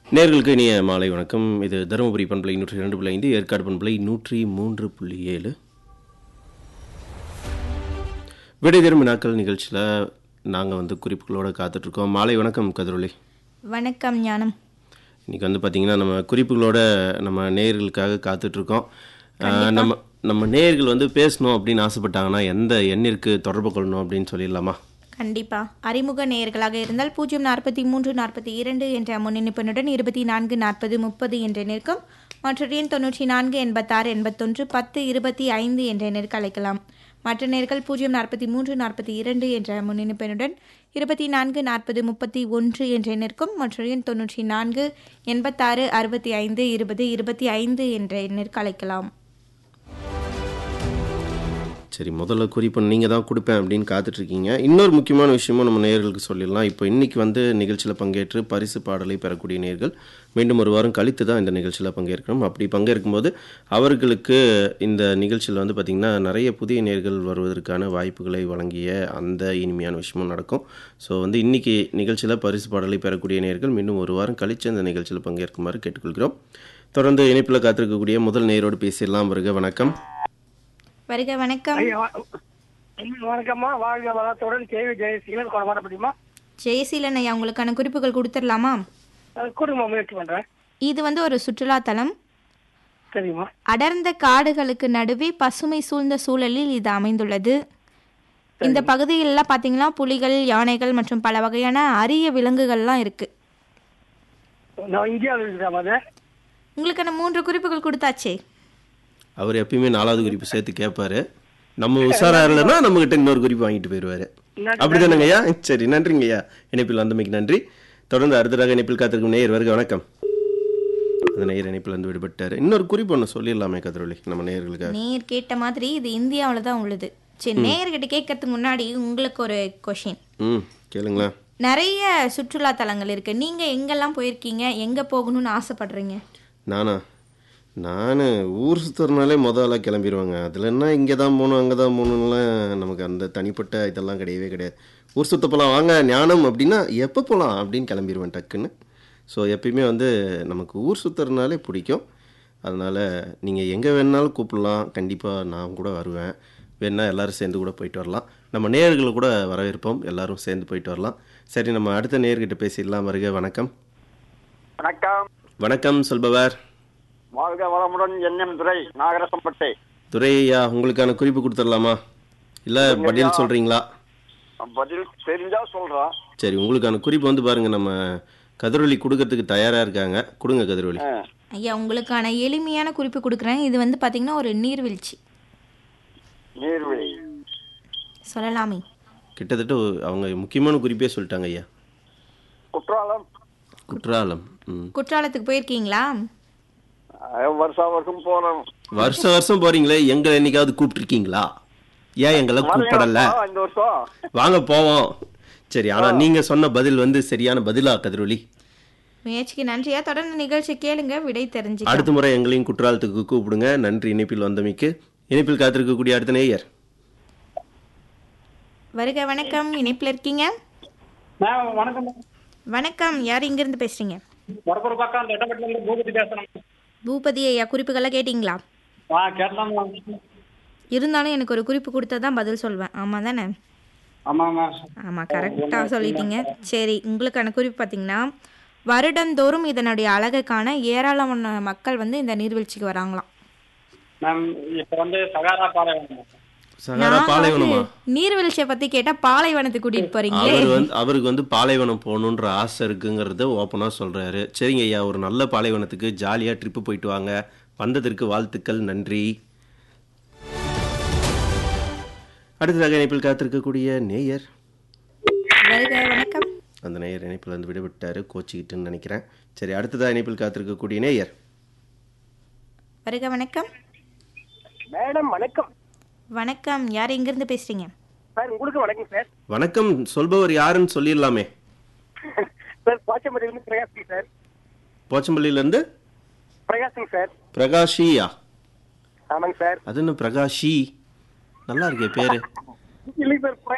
நேர்களுக்கு இனிய மாலை வணக்கம் இது தருமபுரி பண்பலை நூற்றி இரண்டு புள்ளி ஐந்து ஏற்காடு பண்பலை நூற்றி மூன்று புள்ளி ஏழு விடை திரும்ப நாட்கள் நிகழ்ச்சியில் நாங்கள் வந்து குறிப்புகளோட காத்துட்ருக்கோம் மாலை வணக்கம் கதிரொலி வணக்கம் ஞானம் இன்னைக்கு வந்து பார்த்தீங்கன்னா நம்ம குறிப்புகளோட நம்ம நேயர்களுக்காக காத்துட்ருக்கோம் அஹ், நம்ம நம்ம நேயர்கள் வந்து பேசணும் அப்படின்னு ஆசைப்பட்டாங்கன்னா எந்த எண்ணிற்கு தொடர்பு கொள்ளணும் அப்படின்னு சொல்லிடலாமா கண்டிப்பா அறிமுக நேயர்களாக இருந்தால் பூஜ்ஜியம் நாற்பத்தி மூன்று நாற்பத்தி இரண்டு என்ற முன்னிணைப்பனுடன் இருபத்தி நான்கு நாற்பது முப்பது என்ற நெருக்கம் மற்றொரு எண் தொண்ணூற்றி நான்கு எண்பத்தாறு எண்பத்தொன்று பத்து இருபத்தி ஐந்து என்ற நெருக்க அழைக்கலாம் மற்ற நேர்கள் பூஜ்ஜியம் நாற்பத்தி மூன்று நாற்பத்தி இரண்டு என்ற முன்னிணைப்பனுடன் இருபத்தி நான்கு நாற்பது முப்பத்தி ஒன்று என்ற எண்ணிற்கும் மற்றொரு எண் தொண்ணூற்றி நான்கு எண்பத்தாறு அறுபத்தி ஐந்து இருபது இருபத்தி ஐந்து என்ற எண்ணிற்கு அழைக்கலாம் சரி முதல்ல குறிப்பு நீங்கள் தான் கொடுப்பேன் அப்படின்னு காத்துட்ருக்கீங்க இன்னொரு முக்கியமான விஷயமும் நம்ம நேயர்களுக்கு சொல்லிடலாம் இப்போ இன்னைக்கு வந்து நிகழ்ச்சியில் பங்கேற்று பரிசு பாடலை பெறக்கூடிய நேயர்கள் மீண்டும் ஒரு வாரம் கழித்து தான் இந்த நிகழ்ச்சியில் பங்கேற்கணும் அப்படி பங்கேற்கும்போது அவர்களுக்கு இந்த நிகழ்ச்சியில் வந்து பார்த்திங்கன்னா நிறைய புதிய நேயர்கள் வருவதற்கான வாய்ப்புகளை வழங்கிய அந்த இனிமையான விஷயமும் நடக்கும் ஸோ வந்து இன்னைக்கு நிகழ்ச்சியில் பரிசு பாடலை பெறக்கூடிய நேயர்கள் மீண்டும் ஒரு வாரம் கழித்து அந்த நிகழ்ச்சியில் பங்கேற்குமாறு கேட்டுக்கொள்கிறோம் தொடர்ந்து இணைப்பில் காத்திருக்கக்கூடிய முதல் நேயரோடு பேசிடலாம் வருக வணக்கம் வருக வணக்கம் ஐயா, வ- வணக்கம்மா வாழ்க வளத்துடன் கேவி ஜெயசீலன் கொடமாட முடியுமா ஜெயசீலன் ஐயா உங்களுக்கான குறிப்புகள் கொடுத்துடலாமா அஹ் கொடுங்க முயற்சி பண்றேன் இது வந்து ஒரு சுற்றுலாத்தலம் சரிம்மா அடர்ந்த காடுகளுக்கு நடுவே பசுமை சூழ்ந்த சூழலில் இது அமைந்துள்ளது இந்த பகுதிகளெல்லாம் பார்த்தீங்கன்னா புலிகள் யானைகள் மற்றும் பல வகையான அரிய விலங்குகள்லாம் இருக்கு நான் இந்தியாவில் இருக்கிறேன் அது உங்களுக்கான மூன்று குறிப்புகள் கொடுத்தாச்சே அவர் எப்பயுமே நாலாவது குறிப்பு சேர்த்து கேட்பாரு நம்ம உஷாரா இல்லைன்னா நம்ம கிட்ட இன்னொரு குறிப்பு வாங்கிட்டு போயிடுவாரு நன்றி. அப்படிதானங்க ஐயா சரி நன்றிங்க ஐயா இணைப்பில் வந்தமைக்கு நன்றி தொடர்ந்து அடுத்ததாக இணைப்பில் காத்திருக்கும் நேயர் வருக வணக்கம் அந்த நேயர் இணைப்பில் வந்து விடுபட்டாரு இன்னொரு குறிப்பு ஒன்று சொல்லிடலாமே கதிரொலி நம்ம நேயர்களுக்காக நேர் கேட்ட மாதிரி இது இந்தியாவில் தான் உள்ளது சரி நேர்கிட்ட கேட்கறதுக்கு முன்னாடி உங்களுக்கு ஒரு கொஷின் ம் கேளுங்களேன் நிறைய சுற்றுலா தலங்கள் இருக்கு நீங்க எங்கெல்லாம் போயிருக்கீங்க எங்க போகணும்னு ஆசைப்படுறீங்க நானா நான் ஊர் சுற்றுறனாலே முதல்ல கிளம்பிடுவாங்க அதில் என்ன இங்கே தான் போகணும் அங்கே தான் போகணும்லாம் நமக்கு அந்த தனிப்பட்ட இதெல்லாம் கிடையவே கிடையாது ஊர் சுத்த போகலாம் வாங்க ஞானம் அப்படின்னா எப்போ போகலாம் அப்படின்னு கிளம்பிடுவேன் டக்குன்னு ஸோ எப்பயுமே வந்து நமக்கு ஊர் சுற்றுறனாலே பிடிக்கும் அதனால் நீங்கள் எங்கே வேணாலும் கூப்பிடலாம் கண்டிப்பாக நான் கூட வருவேன் வேணா எல்லாரும் சேர்ந்து கூட போயிட்டு வரலாம் நம்ம நேயர்களை கூட வரவேற்போம் எல்லாரும் சேர்ந்து போயிட்டு வரலாம் சரி நம்ம அடுத்த நேயர்கிட்ட பேசிடலாம் வருக வணக்கம் வணக்கம் வணக்கம் சொல்பவர் வாழ்க வளமுடன் என்எம் துரை நாகரசம்பட்டை துரை ஐயா உங்களுக்கான குறிப்பு கொடுத்துடலாமா இல்லை பதில் சொல்கிறீங்களா பதில் தெரிஞ்சா சொல்றோம் சரி உங்களுக்கான குறிப்பு வந்து பாருங்க நம்ம கதிரொலி கொடுக்கறதுக்கு தயாராக இருக்காங்க கொடுங்க கதிரொலி ஆ, ஐயா உங்களுக்கான எளிமையான குறிப்பு கொடுக்குறேன் இது வந்து பார்த்தீங்கன்னா ஒரு நீர்வீழ்ச்சி நீர்வழி சொல்லலாமே கிட்டத்தட்ட ஒரு- அவங்க முக்கியமான குறிப்பே சொல்லிட்டாங்க ஐயா குற்றாலம் குற்றாலம் ம் குற்றாலத்துக்கு போயிருக்கீங்களா அஹ், வருஷா வருஷம் போறோம் வருஷம் வருஷம் போறீங்களே எங்களை என்னைக்காவது கூப்பிட்டுருக்கீங்களா ஏன் எங்களை கூப்பிடல ஆ, இந்த வருஷம் வாங்க போவோம் சரி ஆனா நீங்க சொன்ன பதில் வந்து சரியான பதிலா கதிரொலி முயற்சிக்கு நன்றியா தொடர்ந்து நிகழ்ச்சி கேளுங்க விடை தெரிஞ்சு அடுத்த முறை எங்களையும் குற்றாலத்துக்கு கூப்பிடுங்க நன்றி இணைப்பில் வந்தமைக்கு இணைப்பில் காத்திருக்கக்கூடிய அடுத்த நேயர் வருக வணக்கம் இணைப்பில் இருக்கீங்க மேம் வணக்கம் வணக்கம் யார் இங்கிருந்து பேசுறீங்க வரப்பொரு பக்கம் ரெட்டப்பட்டில இருந்து பூபதி பேசுறேன் பூபதி ஐயா குறிப்புகள்லாம் கேட்டிங்களா ஆ கேட்டலாம் இருந்தாலும் எனக்கு ஒரு குறிப்பு கொடுத்தா தான் பதில் சொல்வேன் ஆமாம் தானே ஆமாங்க ஆமாம் கரெக்டாக சொல்லிட்டீங்க சரி உங்களுக்கான குறிப்பு பார்த்தீங்கன்னா வருடந்தோறும் இதனுடைய அழகை காண ஏராளமான மக்கள் வந்து இந்த நீர்வீழ்ச்சிக்கு வராங்களாம் மேம் இப்போ வந்து சகாரா பாலைவனம் சகாரா நான் பாலைவனமா வந்து நீர்வீழ்ச்சியை பத்தி கேட்டா பாலைவனத்துக்கு கூட்டிட்டு போறீங்களே அவர் வந்து அவருக்கு வந்து பாலைவனம் போகணுன்ற ஆசை இருக்குங்கிறத ஓப்பனாக சொல்றாரு சரிங்க ஐயா ஒரு நல்ல பாலைவனத்துக்கு ஜாலியாக ட்ரிப்பு போயிட்டு வாங்க வந்ததற்கு வாழ்த்துக்கள் நன்றி அடுத்ததாக இணைப்பில் காத்திருக்கக்கூடிய நேயர் வருக வணக்கம் அந்த நேயர் இணைப்பில் வந்து விடுபட்டாரு கோச்சிக்கிட்டுன்னு நினைக்கிறேன் சரி அடுத்ததாக இணைப்பில் காத்திருக்கக்கூடிய நேயர் வருக வணக்கம் மேடம் வணக்கம் வணக்கம் யார் எங்கிருந்து பேசுறீங்க சார் உங்களுக்கு வணக்கம் சார் வணக்கம் சொல்பவர் யாருன்னு சொல்லிடலாமே சார் பாச்சம்பட்டியிலிருந்து பிரகாஷ் சார் போச்சம்பள்ளியிலேருந்து பிரகாஷிங் சார் பிரகாஷியா ஆமாங்க சார் அது என்ன பிரகாஷி நல்லா இருக்கே பேரு இல்லைங்க சார்